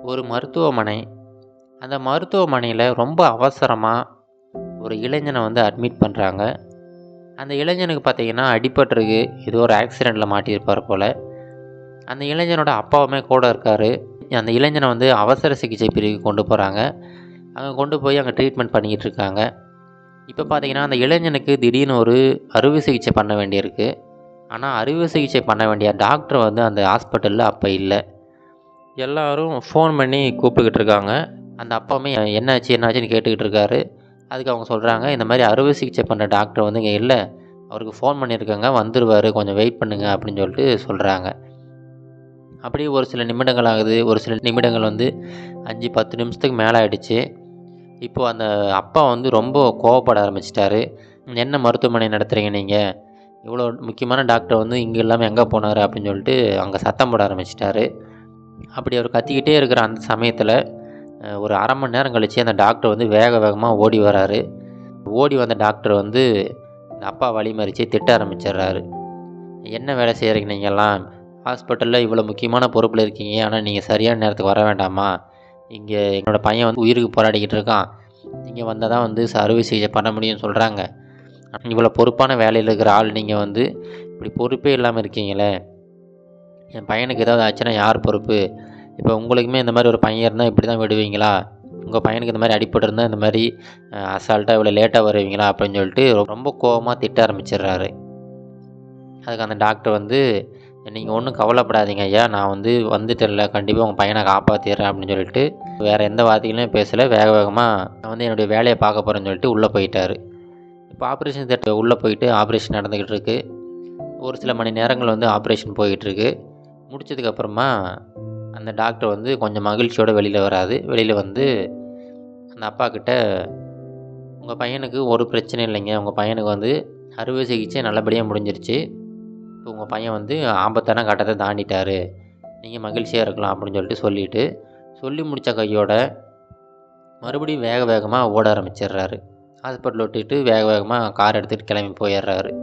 ஒரு மருத்துவமனை அந்த மருத்துவமனையில் ரொம்ப அவசரமாக ஒரு இளைஞனை வந்து அட்மிட் பண்ணுறாங்க அந்த இளைஞனுக்கு பார்த்தீங்கன்னா அடிபட்டிருக்கு ஏதோ ஒரு ஆக்சிடெண்ட்டில் மாட்டியிருப்பார் போல் அந்த இளைஞனோட அப்பாவுமே கூட இருக்கார் அந்த இளைஞனை வந்து அவசர சிகிச்சை பிரிவுக்கு கொண்டு போகிறாங்க அங்கே கொண்டு போய் அங்கே ட்ரீட்மெண்ட் பண்ணிக்கிட்டு இருக்காங்க இப்போ பார்த்தீங்கன்னா அந்த இளைஞனுக்கு திடீர்னு ஒரு அறுவை சிகிச்சை பண்ண வேண்டியிருக்கு ஆனால் அறுவை சிகிச்சை பண்ண வேண்டிய டாக்டர் வந்து அந்த ஹாஸ்பிட்டலில் அப்போ இல்லை எல்லாரும் ஃபோன் பண்ணி கூப்பிட்டுக்கிட்டு இருக்காங்க அந்த அப்பாவுமே என்னாச்சு என்னாச்சுன்னு கேட்டுக்கிட்டு இருக்காரு அதுக்கு அவங்க சொல்கிறாங்க இந்த மாதிரி அறுவை சிகிச்சை பண்ணுற டாக்டர் வந்து இங்கே இல்லை அவருக்கு ஃபோன் பண்ணியிருக்காங்க வந்துடுவார் கொஞ்சம் வெயிட் பண்ணுங்க அப்படின்னு சொல்லிட்டு சொல்கிறாங்க அப்படியே ஒரு சில நிமிடங்கள் ஆகுது ஒரு சில நிமிடங்கள் வந்து அஞ்சு பத்து நிமிஷத்துக்கு மேலே ஆயிடுச்சு இப்போது அந்த அப்பா வந்து ரொம்ப கோவப்பட ஆரம்பிச்சிட்டாரு என்ன மருத்துவமனை நடத்துகிறீங்க நீங்கள் இவ்வளோ முக்கியமான டாக்டர் வந்து இங்கே இல்லாமல் எங்கே போனார் அப்படின்னு சொல்லிட்டு அங்கே சத்தம் போட ஆரம்பிச்சிட்டாரு அப்படி அவர் கத்திக்கிட்டே இருக்கிற அந்த சமயத்தில் அஹ், ஒரு அரை மணி நேரம் கழித்து அந்த டாக்டர் வந்து வேக வேகமாக ஓடி வராரு ஓடி வந்த டாக்டர் வந்து இந்த அப்பா வழிமறிச்சு திட்ட ஆரம்பிச்சிடுறாரு என்ன வேலை செய்கிறீங்க நீங்கள்லாம் ஹாஸ்பிட்டலில் இவ்வளோ முக்கியமான பொறுப்பில் இருக்கீங்க ஆனால் நீங்கள் சரியான நேரத்துக்கு வர வேண்டாமா இங்கே என்னோடய பையன் வந்து உயிருக்கு போராடிக்கிட்டு இருக்கான் இங்கே வந்தால் தான் வந்து ச- அறுவை சிகிச்சை பண்ண முடியும்னு சொல்கிறாங்க இவ்வளோ பொறுப்பான வேலையில் இருக்கிற ஆள் நீங்கள் வந்து இப்படி பொறுப்பே இல்லாமல் இருக்கீங்களே என் பையனுக்கு ஏதாவது ஆச்சுன்னா யார் பொறுப்பு இப்போ உங்களுக்குமே இந்த மாதிரி ஒரு பையன் இருந்தால் இப்படி தான் விடுவீங்களா உங்கள் பையனுக்கு இந்த மாதிரி அடிபட்டு இருந்தால் இந்த மாதிரி அசால்ட்டாக இவ்வளோ லேட்டாக வருவீங்களா அப்படின்னு சொல்லிட்டு ரொம்ப கோவமாக திட்ட ஆரம்பிச்சிடுறாரு அதுக்கு அந்த டாக்டர் வந்து நீங்கள் ஒன்றும் கவலைப்படாதீங்க ஐயா நான் வந்து வந்துட்டேன்ல கண்டிப்பாக உங்கள் பையனை காப்பாற்றிடுறேன் அப்படின்னு சொல்லிட்டு வேறு எந்த வார்த்தைகளையும் பேசலை வேக வேகமாக நான் வந்து என்னுடைய வேலையை பார்க்க போகிறேன்னு சொல்லிட்டு உள்ளே போயிட்டார் இப்போ ஆப்ரேஷன் தேட்டர் உள்ளே போயிட்டு ஆப்ரேஷன் நடந்துக்கிட்டு இருக்கு ஒரு சில மணி நேரங்கள் வந்து ஆப்ரேஷன் போயிட்டுருக்கு முடிச்சதுக்கப்புறமா அந்த டாக்டர் வந்து கொஞ்சம் மகிழ்ச்சியோடு வெளியில் வராது வெளியில் வந்து அந்த அப்பா கிட்ட உங்கள் பையனுக்கு ஒரு பிரச்சனை இல்லைங்க உங்கள் பையனுக்கு வந்து அறுவை சிகிச்சை நல்லபடியாக முடிஞ்சிருச்சு இப்போ உங்கள் பையன் வந்து ஆபத்தான கட்டத்தை தாண்டிட்டாரு நீங்கள் மகிழ்ச்சியாக இருக்கலாம் அப்படின்னு சொல்லிட்டு சொல்லிவிட்டு சொல்லி முடித்த கையோட மறுபடியும் வேக வேகமாக ஓட ஆரம்பிச்சிடுறாரு ஹாஸ்பிட்டல் விட்டுட்டு வேக வேகமாக கார் எடுத்துகிட்டு கிளம்பி போயிடுறாரு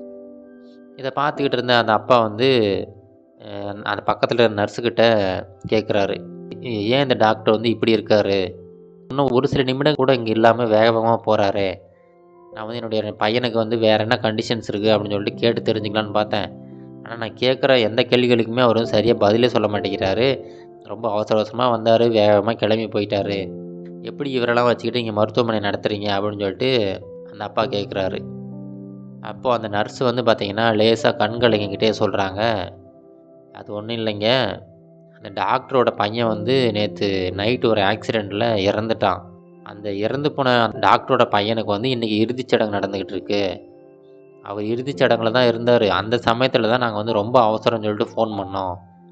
இதை பார்த்துக்கிட்டு இருந்த அந்த அப்பா வந்து அஹ், அந்த பக்கத்தில் இருந்த நர்ஸுக்கிட்ட கேட்குறாரு ஏன் இந்த டாக்டர் வந்து இப்படி இருக்காரு இன்னும் ஒரு சில நிமிடம் கூட இங்கே இல்லாமல் வேக வேகமாக போகிறாரு நான் வந்து என்னுடைய பையனுக்கு வந்து வேறு என்ன கண்டிஷன்ஸ் இருக்குது அப்படின்னு சொல்லிட்டு கேட்டு தெரிஞ்சுக்கலான்னு பார்த்தேன் ஆனால் நான் கேட்குற எந்த கேள்விகளுக்குமே அவர் வந்து சரியாக பதிலே சொல்ல மாட்டேங்கிறாரு ரொம்ப அவசர அவசரமாக வந்தார் வேகமாக கிளம்பி போயிட்டாரு எப்படி இவரெல்லாம் வச்சுக்கிட்டு இங்கே மருத்துவமனை நடத்துகிறீங்க அப்படின்னு சொல்லிட்டு அந்த அப்பா கேட்குறாரு அப்போது அந்த நர்ஸ் வந்து பார்த்தீங்கன்னா லேசாக கண்கலங்கிக்கிட்டே சொல்கிறாங்க அது ஒன்றும் இல்லைங்க அந்த டாக்டரோட பையன் வந்து நேற்று நைட்டு ஒரு ஆக்சிடெண்ட்டில் இறந்துட்டான் அந்த இறந்து போன அந்த டாக்டரோட பையனுக்கு வந்து இன்றைக்கி இறுதிச்சடங்கு நடந்துக்கிட்டு இருக்கு அவர் இறுதிச்சடங்கில் தான் இருந்தார் அந்த சமயத்தில் தான் நாங்கள் வந்து ரொம்ப அவசரம்னு சொல்லிட்டு ஃபோன் பண்ணோம்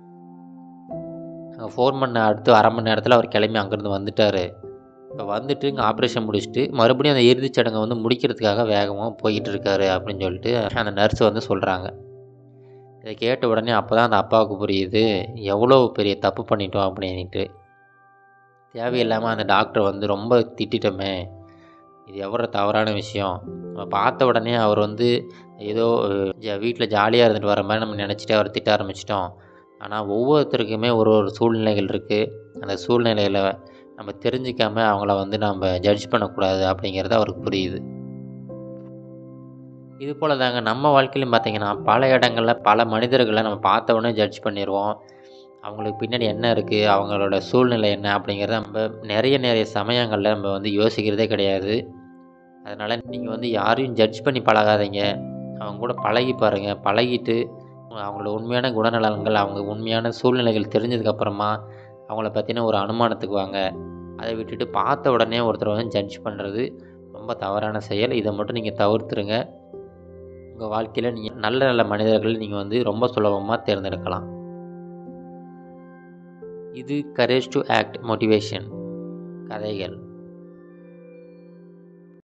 நாங்கள் ஃபோன் பண்ண அடுத்து அரை மணி நேரத்தில் அவர் கிளம்பி அங்கேருந்து வந்துட்டார் இப்போ வந்துட்டு இங்கே ஆப்ரேஷன் முடிச்சுட்டு மறுபடியும் அந்த இறுதிச்சடங்கை வந்து முடிக்கிறதுக்காக வேகமாக போய்கிட்டு இருக்காரு அப்படின்னு சொல்லிட்டு அந்த நர்ஸ் வந்து சொல்கிறாங்க இதை கேட்ட உடனே அப்போ தான் அந்த அப்பாவுக்கு புரியுது எவ்வளோ பெரிய தப்பு பண்ணிட்டோம் அப்படின்ட்டு தேவையில்லாமல் அந்த டாக்டர் வந்து ரொம்ப திட்டிட்டோமே இது எவ்வளோ தவறான விஷயம் நம்ம பார்த்த உடனே அவர் வந்து ஏதோ வீட்டில் ஜாலியாக இருந்துட்டு வர மாதிரி நம்ம நினச்சிட்டு அவர் திட்ட ஆரம்பிச்சிட்டோம் ஆனால் ஒவ்வொருத்தருக்குமே ஒரு ஒரு சூழ்நிலைகள் இருக்குது அந்த சூழ்நிலையில் நம்ம தெரிஞ்சிக்காம அவங்கள வந்து நம்ம ஜட்ஜ் பண்ணக்கூடாது அப்படிங்கிறது அவருக்கு புரியுது இது போல் தாங்க நம்ம வாழ்க்கையிலும் பார்த்தீங்கன்னா பல இடங்களில் பல மனிதர்களை நம்ம பார்த்த உடனே ஜட்ஜ் பண்ணிடுவோம் அவங்களுக்கு பின்னாடி என்ன இருக்குது அவங்களோட சூழ்நிலை என்ன அப்படிங்கிறத நம்ம நிறைய நிறைய சமயங்களில் நம்ம வந்து யோசிக்கிறதே கிடையாது அதனால் நீங்கள் வந்து யாரையும் ஜட்ஜ் பண்ணி பழகாதீங்க அவங்க கூட பழகி பாருங்கள் பழகிட்டு அவங்களோட உண்மையான குணநலன்கள் அவங்க உண்மையான சூழ்நிலைகள் தெரிஞ்சதுக்கப்புறமா அவங்கள பற்றின ஒரு அனுமானத்துக்கு வாங்க அதை விட்டுட்டு பார்த்த உடனே ஒருத்தரை வந்து ஜட்ஜ் பண்ணுறது ரொம்ப தவறான செயல் இதை மட்டும் நீங்கள் தவிர்த்துருங்க உங்கள் வாழ்க்கையில் நீங்கள் நல்ல நல்ல மனிதர்கள் நீங்கள் வந்து ரொம்ப சுலபமாக தேர்ந்தெடுக்கலாம் இது கரேஜ் டு ஆக்ட் மோட்டிவேஷன் கதைகள்